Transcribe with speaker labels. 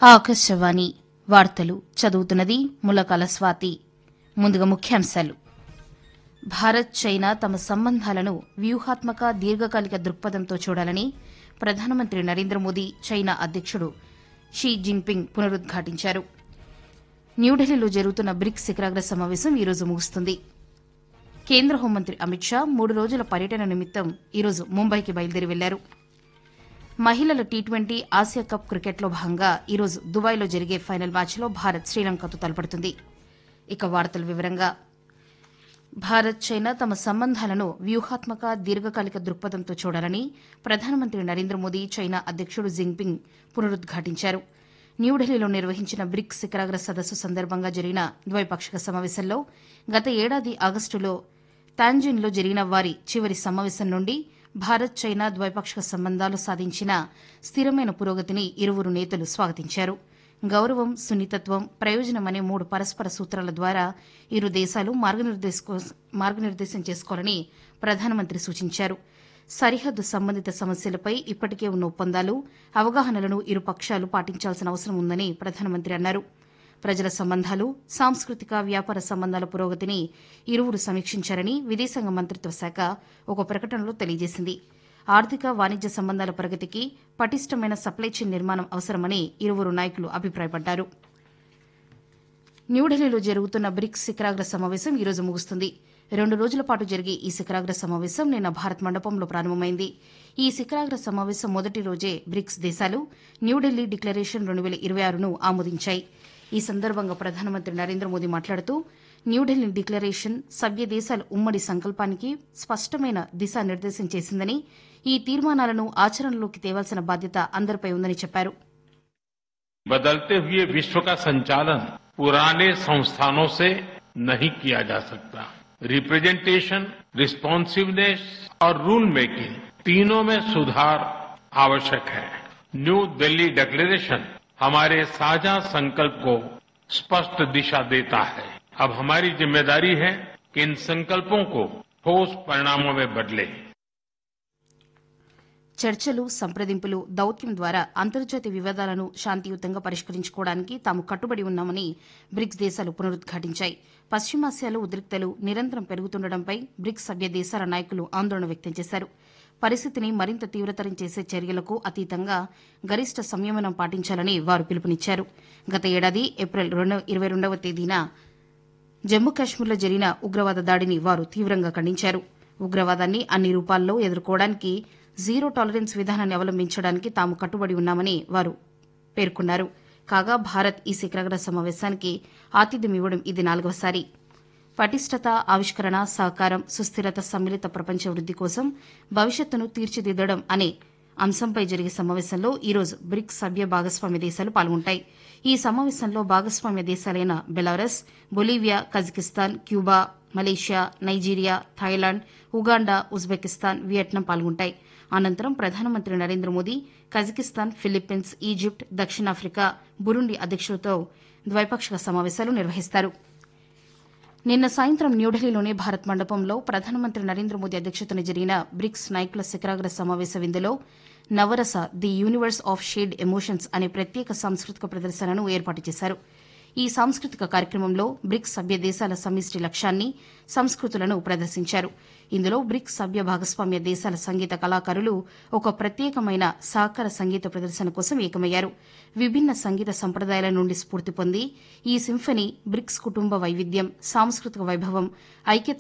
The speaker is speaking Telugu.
Speaker 1: ఆకాశవాణి వార్తలు చదువుతున్నది ములకాల స్వాతి ముందుగా ముఖ్యాంశాలు భారత్ చైనా తమ సంబంధాలను వ్యూహాత్మక దీర్ఘకాలిక దృక్పథంతో చూడాలని ప్రధానమంత్రి నరేంద్ర మోదీ చైనా అధ్యకుడు షీ జిన్పింగ్ పునరుద్ఘాటించారు న్యూఢిల్లీలో జరుగుతున్న బ్రిక్స్ శిఖరాగ్ర సమావేశం ఈరోజు ముగుస్తుంది కేంద్ర హోంమంత్రి అమిత్ షా మూడు రోజుల పర్యటన నిమిత్తం ఈరోజు ముంబైకి బయలుదేరి వెళ్లారు మహిళల టీ ట్వంటీ ఆసియా కప్ క్రికెట్లో భాగంగా ఈరోజు దుబాయ్లో జరిగే ఫైనల్ మ్యాచ్లో భారత్ శ్రీలంకతో తలపడుతుంది ఇక వార్తల వివరంగా భారత్ చైనా తమ సంబంధాలను వ్యూహాత్మక దీర్ఘకాలిక దృక్పథంతో చూడాలని ప్రధానమంత్రి నరేంద్ర మోదీ చైనా అధ్యకుడు జిన్పింగ్ పునరుద్ఘాటించారు న్యూఢిల్లీలో నిర్వహించిన బ్రిక్స్ శిఖరాగ్ర సదస్సు సందర్భంగా జరిగిన ద్వైపాక్షిక సమావేశంలో గత ఏడాది ఆగస్టులో తాంజిన్లో జరిగిన వారి చివరి సమావేశం నుండి భారత్ చైనా ద్వైపాక్షిక సంబంధాలు సాధించిన స్థిరమైన పురోగతిని ఇరువురు నేతలు స్వాగతించారు గౌరవం సున్నితత్వం ప్రయోజనం అనే మూడు పరస్పర సూత్రాల ద్వారా ఇరు దేశాలు మార్గనిర్దేశకో- మార్గనిర్దేశం చేసుకోవాలని ప్రధానమంత్రి సూచించారు సరిహద్దు సంబంధిత సమస్యలపై ఇప్పటికే ఉన్న ఒప్పందాలు అవగాహనలను ఇరు పక్షాలు పాటించాల్సిన అవసరం ఉందని ప్రధానమంత్రి అన్నారు ప్రజల సంబంధాలు సాంస్కృతిక వ్యాపార సంబంధాల పురోగతిని ఇరువురు సమీక్షించారని విదేశాంగ మంత్రిత్వ శాఖ ఒక ప్రకటనలో తెలియజేసింది ఆర్థిక వాణిజ్య సంబంధాల ప్రగతికి పటిష్టమైన సప్లై చైన్ నిర్మాణం అవసరమని ఇరువురు నాయకులు అభిప్రాయపడ్డారు న్యూఢిల్లీలో జరుగుతున్న బ్రిక్స్ శిఖరాగ్ర సమావేశం ఈ రోజు ముగుస్తుంది రెండు రోజుల పాటు జరిగే ఈ శిఖరాగ్ర సమావేశం నిన్న భారత్ మండపంలో ప్రారంభమైంది ఈ శిఖరాగ్ర సమావేశం మొదటి రోజే బ్రిక్స్ దేశాలు న్యూఢిల్లీ డిక్లరేషన్ రెండు వేల ఇరవై ఆరును ఆమోదించాయి ఈ సందర్భంగా ప్రధానమంత్రి నరేంద్ర మోదీ మాట్లాడుతూ న్యూఢిల్లీ డిక్లరేషన్ సభ్య దేశాల ఉమ్మడి సంకల్పానికి స్పష్టమైన దిశానిర్దేశం చేసిందని ఈ తీర్మానాలను ఆచరణలోకి తేవాల్సిన బాధ్యత అందరిపై ఉందని చెప్పారు
Speaker 2: बदलते हुए विश्व का संचालन पुराने संस्थानों से नहीं किया जा सकता रिप्रेजेंटेशन रिस्पॉन्सिवनेस और रूल मेकिंग तीनों में सुधार आवश्यक है न्यू दिल्ली डिक्लेरेशन हमारे साझा संकल्प को स्पष्ट दिशा देता है अब हमारी जिम्मेदारी है कि इन संकल्पों को ठोस परिणामों में बदले
Speaker 1: చర్చలు సంప్రదింపులు దౌత్యం ద్వారా అంతర్జాతీయ వివాదాలను శాంతియుతంగా పరిష్కరించుకోవడానికి తాము కట్టుబడి ఉన్నామని బ్రిక్స్ దేశాలు పునరుద్ఘాటించాయి పశ్చిమాసియాలో ఉద్రిక్తలు నిరంతరం పెరుగుతుండటంపై బ్రిక్స్ సభ్య దేశాల నాయకులు ఆందోళన వ్యక్తం చేశారు పరిస్థితిని మరింత తీవ్రతరం చేసే చర్యలకు అతీతంగా గరిష్ట సంయమనం పాటించాలని వారు పిలుపునిచ్చారు గత ఏడాది ఏప్రిల్ ఇరవై రెండవ తేదీన జమ్మూ కాశ్మీర్లో జరిగిన ఉగ్రవాద దాడిని వారు తీవ్రంగా ఖండించారు ఉగ్రవాదాన్ని అన్ని రూపాల్లో ఎదుర్కోవడానికి జీరో టాలరెన్స్ విధానాన్ని అవలంబించడానికి తాము కట్టుబడి ఉన్నామని వారు పేర్కొన్నారు కాగా భారత్ ఈ శిఖరాగ్ర సమావేశానికి ఆతిథ్యం ఇవ్వడం ఇది నాలుగవసారి పటిష్టత ఆవిష్కరణ సహకారం సుస్థిరత సమ్మిళిత ప్రపంచ వృద్ది కోసం భవిష్యత్తును తీర్చిదిద్దడం అనే అంశంపై జరిగే సమావేశంలో ఈరోజు బ్రిక్స్ సభ్య భాగస్వామ్య దేశాలు పాల్గొంటాయి ఈ సమావేశంలో భాగస్వామ్య దేశాలైన Belarus Bolivia Kazakhstan Cuba Malaysia Nigeria Thailand Uganda Uzbekistan Vietnam పాల్గొంటాయి అనంతరం ప్రధానమంత్రి Narendra Modi Kazakhstan Philippines Egypt దక్షిణాఫ్రికా బురుండి అధ్యక్షులతో ద్వైపాక్షిక సమావేశాలు నిర్వహిస్తారు నిన్న సాయంత్రం న్యూఢిల్లీలోని భారత్ మండపంలో ప్రధానమంత్రి నరేంద్ర మోదీ అధ్యక్షతన జరిగిన బ్రిక్స్ నాయకుల శిఖరాగ్ర సమావేశ విందులో Navarasa the universe of shade emotions అనే ప్రత్యేక సాంస్కృతిక ప్రదర్శనను ఏర్పాటు చేశారు ఈ సాంస్కృతిక కార్యక్రమంలో బ్రిక్స్ సభ్య దేశాల సమిష్టి లక్ష్యాన్ని సంస్కృతులను ప్రదర్శించారు ఇందులో బ్రిక్స్ సభ్య భాగస్వామ్య దేశాల సంగీత కళాకారులు ఒక ప్రత్యేకమైన సహకార సంగీత ప్రదర్శన కోసం ఏకమయ్యారు విభిన్న సంగీత సంప్రదాయాల నుండి స్ఫూర్తి పొంది ఈ సింఫనీ బ్రిక్స్ కుటుంబ వైవిధ్యం సాంస్కృతిక వైభవం ఐక్యత